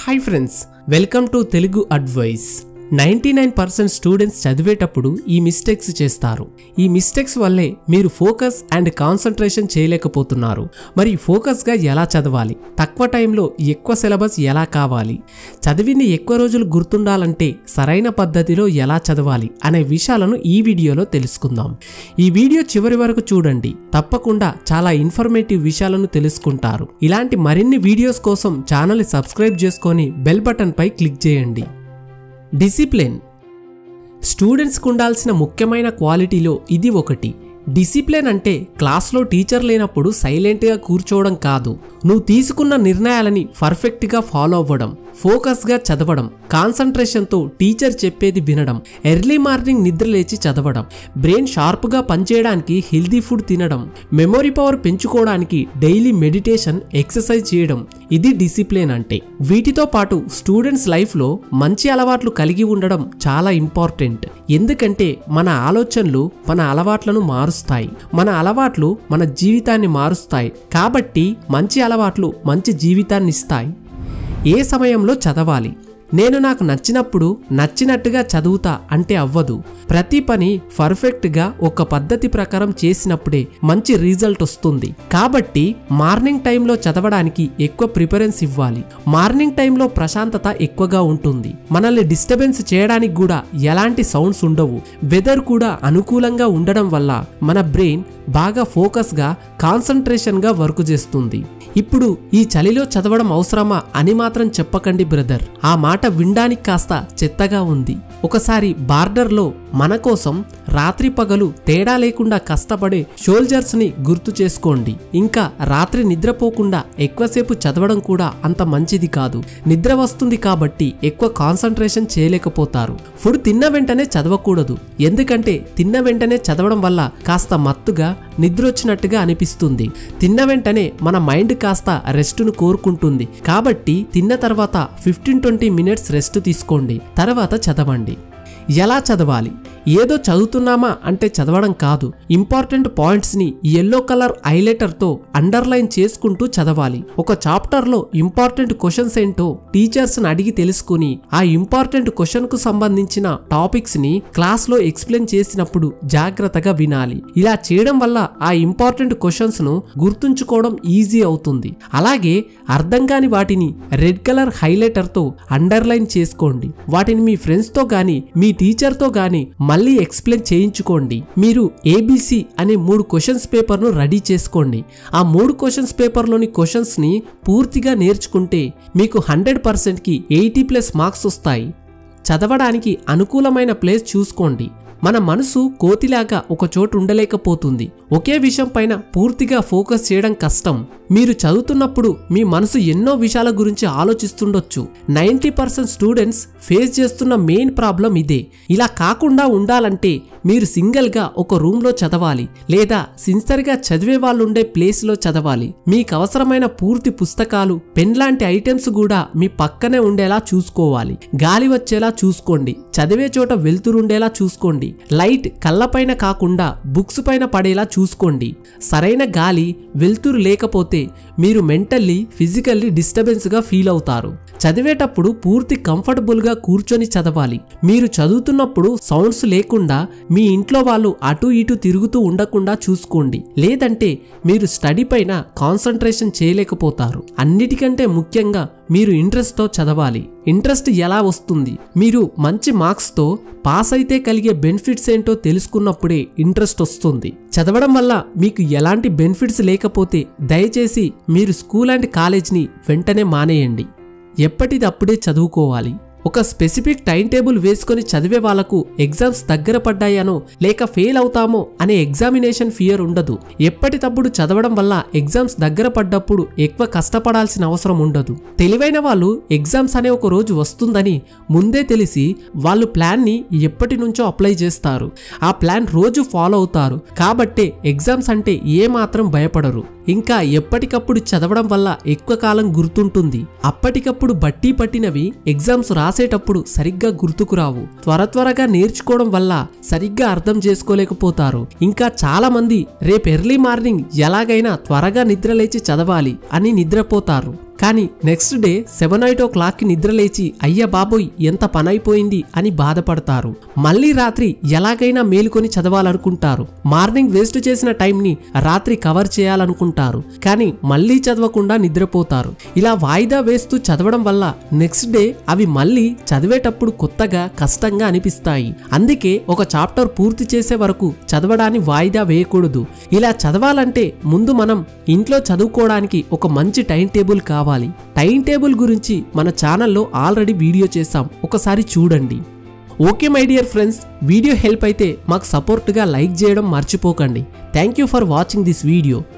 hi friends welcome to Telugu advice ninety nine percent students చదివేటప్పుడు ఈ mistakes చేస్తారు ఈ మిస్టేక్స్ వల్లే మీరు ఫోకస్ అండ్ కాన్సన్ట్రేషన్ చేయలేకపోతున్నారు మరి ఫోకస్గా ఎలా చదవాలి తక్కువ టైంలో ఎక్కువ సిలబస్ ఎలా కావాలి చదివింది ఎక్కువ రోజులు గుర్తుండాలంటే సరైన పద్ధతిలో ఎలా చదవాలి అనే విషయాలను ఈ వీడియోలో తెలుసుకుందాం ఈ వీడియో చివరి వరకు చూడండి తప్పకుండా చాలా ఇన్ఫర్మేటివ్ విషయాలను తెలుసుకుంటారు ఇలాంటి మరిన్ని వీడియోస్ కోసం ఛానల్ సబ్స్క్రైబ్ చేసుకొని బెల్ బటన్ పై క్లిక్ చేయండి డిసిప్లిన్ స్టూడెంట్స్కి ఉండాల్సిన ముఖ్యమైన క్వాలిటీలో ఇది ఒకటి డిసిప్లిన్ అంటే క్లాస్లో టీచర్ లేనప్పుడు సైలెంట్గా కూర్చోవడం కాదు నువ్వు తీసుకున్న నిర్ణయాలని పర్ఫెక్ట్గా ఫాలో అవ్వడం ఫోకస్గా చదవడం కాన్సన్ట్రేషన్తో టీచర్ చెప్పేది వినడం ఎర్లీ మార్నింగ్ నిద్ర లేచి చదవడం బ్రెయిన్ షార్ప్గా పనిచేయడానికి హెల్దీ ఫుడ్ తినడం మెమొరీ పవర్ పెంచుకోవడానికి డైలీ మెడిటేషన్ ఎక్సర్సైజ్ చేయడం ఇది డిసిప్లిన్ అంటే వీటితో పాటు స్టూడెంట్స్ లైఫ్లో మంచి అలవాట్లు కలిగి ఉండడం చాలా ఇంపార్టెంట్ ఎందుకంటే మన ఆలోచనలు మన అలవాట్లను మారుస్తాయి మన అలవాట్లు మన జీవితాన్ని మారుస్తాయి కాబట్టి మంచి అలవాట్లు మంచి జీవితాన్ని ఇస్తాయి ఏ సమయంలో చదవాలి నేను నాకు నచ్చినప్పుడు నచ్చినట్టుగా చదువుతా అంటే అవ్వదు ప్రతి పని పర్ఫెక్ట్గా ఒక పద్ధతి ప్రకారం చేసినప్పుడే మంచి రిజల్ట్ వస్తుంది కాబట్టి మార్నింగ్ టైంలో చదవడానికి ఎక్కువ ప్రిఫరెన్స్ ఇవ్వాలి మార్నింగ్ టైంలో ప్రశాంతత ఎక్కువగా ఉంటుంది మనల్ని డిస్టర్బెన్స్ చేయడానికి కూడా ఎలాంటి సౌండ్స్ ఉండవు వెదర్ కూడా అనుకూలంగా ఉండడం వల్ల మన బ్రెయిన్ బాగా ఫోకస్గా కాన్సన్ట్రేషన్గా వర్క్ చేస్తుంది ఇప్పుడు ఈ చలిలో చదవడం అవసరమా అని మాత్రం చెప్పకండి బ్రదర్ ఆ మాట వినడానికి కాస్త చెత్తగా ఉంది ఒకసారి బార్డర్లో మన కోసం రాత్రి పగలు తేడా లేకుండా కష్టపడే షోల్జర్స్ ని గుర్తు చేసుకోండి ఇంకా రాత్రి నిద్రపోకుండా ఎక్కువసేపు చదవడం కూడా అంత మంచిది కాదు నిద్ర వస్తుంది కాబట్టి ఎక్కువ కాన్సన్ట్రేషన్ చేయలేకపోతారు ఫుడ్ తిన్న వెంటనే చదవకూడదు ఎందుకంటే తిన్న వెంటనే చదవడం వల్ల కాస్త మత్తుగా నిద్ర వచ్చినట్టుగా అనిపిస్తుంది తిన్న వెంటనే మన మైండ్ కాస్త రెస్ట్ను కోరుకుంటుంది కాబట్టి తిన్న తర్వాత ఫిఫ్టీన్ ట్వంటీ మినిట్స్ రెస్ట్ తీసుకోండి తర్వాత చదవండి ఎలా చదవాలి ఏదో చదువుతున్నామా అంటే చదవడం కాదు ఇంపార్టెంట్ పాయింట్స్ని ఎల్లో కలర్ హైలైటర్తో అండర్లైన్ చేసుకుంటూ చదవాలి ఒక చాప్టర్లో ఇంపార్టెంట్ క్వశ్చన్స్ ఏంటో టీచర్స్ని అడిగి తెలుసుకుని ఆ ఇంపార్టెంట్ క్వశ్చన్కు సంబంధించిన టాపిక్స్ని క్లాస్లో ఎక్స్ప్లెయిన్ చేసినప్పుడు జాగ్రత్తగా వినాలి ఇలా చేయడం వల్ల ఆ ఇంపార్టెంట్ క్వశ్చన్స్ను గుర్తుంచుకోవడం ఈజీ అవుతుంది అలాగే అర్థం కాని వాటిని రెడ్ కలర్ హైలైటర్తో అండర్లైన్ చేసుకోండి వాటిని మీ ఫ్రెండ్స్తో కానీ మీ టీచర్తో కానీ మళ్ళీ ఎక్స్ప్లెయిన్ చేయించుకోండి మీరు ఏబిసి అనే మూడు క్వశ్చన్స్ పేపర్ను రెడీ చేసుకోండి ఆ మూడు క్వశ్చన్స్ పేపర్లోని క్వశ్చన్స్ని పూర్తిగా నేర్చుకుంటే మీకు హండ్రెడ్ పర్సెంట్కి ఎయిటీ ప్లస్ మార్క్స్ వస్తాయి చదవడానికి అనుకూలమైన ప్లేస్ చూసుకోండి మన మనసు కోతిలాగా ఒక చోటు ఉండలేకపోతుంది ఒకే విషయం పైన పూర్తిగా ఫోకస్ చేయడం కష్టం మీరు చదువుతున్నప్పుడు మీ మనసు ఎన్నో విషయాల గురించి ఆలోచిస్తుండొచ్చు నైంటీ పర్సెంట్ స్టూడెంట్స్ ఫేస్ చేస్తున్న మెయిన్ ప్రాబ్లం ఇదే ఇలా కాకుండా ఉండాలంటే మీరు సింగిల్గా ఒక రూమ్లో చదవాలి లేదా సిన్సియర్గా చదివే వాళ్ళు ఉండే ప్లేస్లో చదవాలి మీకు అవసరమైన పూర్తి పుస్తకాలు పెన్ లాంటి ఐటమ్స్ కూడా మీ పక్కనే ఉండేలా చూసుకోవాలి గాలి వచ్చేలా చూసుకోండి చదివే చోట వెలుతురుండేలా చూసుకోండి లైట్ కళ్ళపైన కాకుండా బుక్స్ పైన పడేలా చూసుకోండి సరైన గాలి వెలుతురు లేకపోతే మీరు మెంటల్లీ ఫిజికల్లీ డిస్టర్బెన్స్గా ఫీల్ అవుతారు చదివేటప్పుడు పూర్తి కంఫర్టబుల్గా కూర్చొని చదవాలి మీరు చదువుతున్నప్పుడు సౌండ్స్ లేకుండా మీ ఇంట్లో వాళ్ళు అటు ఇటు తిరుగుతూ ఉండకుండా చూసుకోండి లేదంటే మీరు స్టడీ పైన కాన్సన్ట్రేషన్ చేయలేకపోతారు అన్నిటికంటే ముఖ్యంగా మీరు ఇంట్రెస్ట్తో చదవాలి ఇంట్రెస్ట్ ఎలా వస్తుంది మీరు మంచి మార్క్స్తో పాస్ అయితే కలిగే బెనిఫిట్స్ ఏంటో తెలుసుకున్నప్పుడే ఇంట్రెస్ట్ వస్తుంది చదవడం వల్ల మీకు ఎలాంటి బెనిఫిట్స్ లేకపోతే దయచేసి మీరు స్కూల్ అండ్ కాలేజ్ని వెంటనే మానేయండి ఎప్పటిదప్పుడే చదువుకోవాలి ఒక స్పెసిఫిక్ టైం టేబుల్ వేసుకొని చదివే వాళ్లకు ఎగ్జామ్స్ దగ్గర పడ్డాయనో లేక ఫెయిల్ అవుతామో అనే ఎగ్జామినేషన్ ఫియర్ ఉండదు ఎప్పటికప్పుడు చదవడం వల్ల ఎగ్జామ్స్ దగ్గర పడ్డప్పుడు ఎక్కువ కష్టపడాల్సిన అవసరం ఉండదు తెలివైన వాళ్ళు ఎగ్జామ్స్ అనే ఒక రోజు వస్తుందని ముందే తెలిసి వాళ్ళు ప్లాన్ని ఎప్పటి నుంచో అప్లై చేస్తారు ఆ ప్లాన్ రోజు ఫాలో అవుతారు కాబట్టే ఎగ్జామ్స్ అంటే ఏ మాత్రం భయపడరు ఇంకా ఎప్పటికప్పుడు చదవడం వల్ల ఎక్కువ కాలం గుర్తుంటుంది అప్పటికప్పుడు బట్టి పట్టినవి ఎగ్జామ్స్ రాసేటప్పుడు సరిగ్గా గుర్తుకు రావు త్వర త్వరగా నేర్చుకోవడం వల్ల సరిగ్గా అర్థం చేసుకోలేకపోతారు ఇంకా చాలా మంది రేపు ఎర్లీ మార్నింగ్ ఎలాగైనా త్వరగా నిద్రలేచి చదవాలి అని నిద్రపోతారు కానీ నెక్స్ట్ డే సెవెన్ ఎయిట్ ఓ క్లాక్కి నిద్రలేచి అయ్య బాబోయ్ ఎంత పనైపోయింది అని బాధపడతారు మళ్ళీ రాత్రి ఎలాగైనా మేలుకొని చదవాలనుకుంటారు మార్నింగ్ వేస్ట్ చేసిన టైంని రాత్రి కవర్ చేయాలనుకుంటారు కానీ మళ్ళీ చదవకుండా నిద్రపోతారు ఇలా వాయిదా వేస్తూ చదవడం వల్ల నెక్స్ట్ డే అవి మళ్ళీ చదివేటప్పుడు కొత్తగా కష్టంగా అనిపిస్తాయి అందుకే ఒక చాప్టర్ పూర్తి చేసే వరకు చదవడాన్ని వాయిదా వేయకూడదు ఇలా చదవాలంటే ముందు మనం ఇంట్లో చదువుకోవడానికి ఒక మంచి టైం టేబుల్ కావాలి టైం టేబుల్ గురించి మన ఛానల్లో ఆల్రెడీ వీడియో చేసాం ఒకసారి చూడండి okay my dear friends video help అయితే మాకు సపోర్ట్గా లైక్ చేయడం మర్చిపోకండి thank you for watching this video